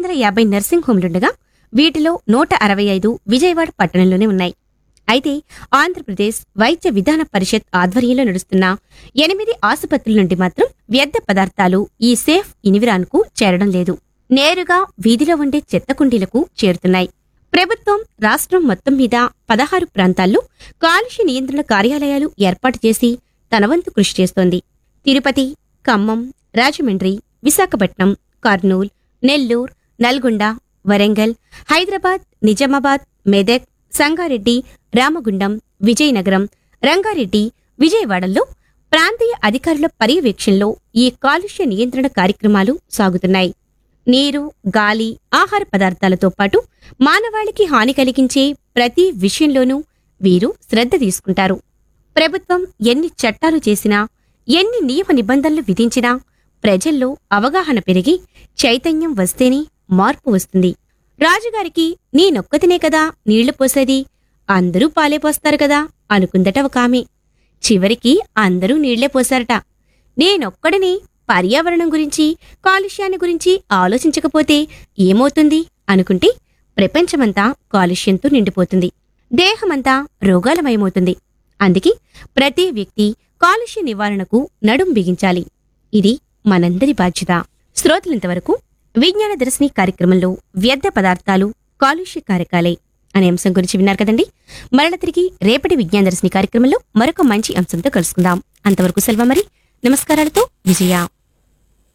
వందల యాభై నర్సింగ్ హోంలుండగా వీటిలో నూట అరవై ఐదు విజయవాడ పట్టణంలోనే ఉన్నాయి అయితే ఆంధ్రప్రదేశ్ వైద్య విధాన పరిషత్ ఆధ్వర్యంలో నడుస్తున్న ఎనిమిది ఆసుపత్రుల నుండి మాత్రం వ్యర్థ పదార్థాలు ఈ సేఫ్ ఇనివిరాన్కు చేరడం లేదు నేరుగా వీధిలో ఉండే చెత్త కుండీలకు చేరుతున్నాయి ప్రభుత్వం రాష్ట్రం మొత్తం మీద పదహారు ప్రాంతాల్లో కాలుష్య నియంత్రణ కార్యాలయాలు ఏర్పాటు చేసి తన వంతు కృషి చేస్తోంది తిరుపతి ఖమ్మం రాజమండ్రి విశాఖపట్నం కర్నూల్ నెల్లూరు నల్గొండ వరంగల్ హైదరాబాద్ నిజామాబాద్ మెదక్ సంగారెడ్డి రామగుండం విజయనగరం రంగారెడ్డి విజయవాడల్లో ప్రాంతీయ అధికారుల పర్యవేక్షణలో ఈ కాలుష్య నియంత్రణ కార్యక్రమాలు సాగుతున్నాయి నీరు గాలి ఆహార పదార్థాలతో పాటు మానవాళికి హాని కలిగించే ప్రతి విషయంలోనూ వీరు శ్రద్ధ తీసుకుంటారు ప్రభుత్వం ఎన్ని చట్టాలు చేసినా ఎన్ని నియమ నిబంధనలు విధించినా ప్రజల్లో అవగాహన పెరిగి చైతన్యం వస్తేనే మార్పు వస్తుంది రాజుగారికి నేనొక్కతినే కదా నీళ్లు పోసేది అందరూ పాలే పోస్తారు కదా అనుకుందట ఒక ఆమె చివరికి అందరూ నీళ్లే పోశారట నేనొక్కడిని పర్యావరణం గురించి కాలుష్యాన్ని గురించి ఆలోచించకపోతే ఏమవుతుంది అనుకుంటే ప్రపంచమంతా కాలుష్యంతో నిండిపోతుంది దేహమంతా రోగాలమయమవుతుంది అందుకే ప్రతి వ్యక్తి కాలుష్య నివారణకు నడుం బిగించాలి ఇది మనందరి బాధ్యత శ్రోతలింతవరకు విజ్ఞాన దర్శిని కార్యక్రమంలో వ్యర్థ పదార్థాలు కాలుష్య కారకాలే అనే అంశం గురించి విన్నారు కదండి మరల తిరిగి రేపటి విజ్ఞాన దర్శిని కార్యక్రమంలో మరొక మంచి అంశంతో కలుసుకుందాం అంతవరకు సెలవు మరి నమస్కారాలతో విజయ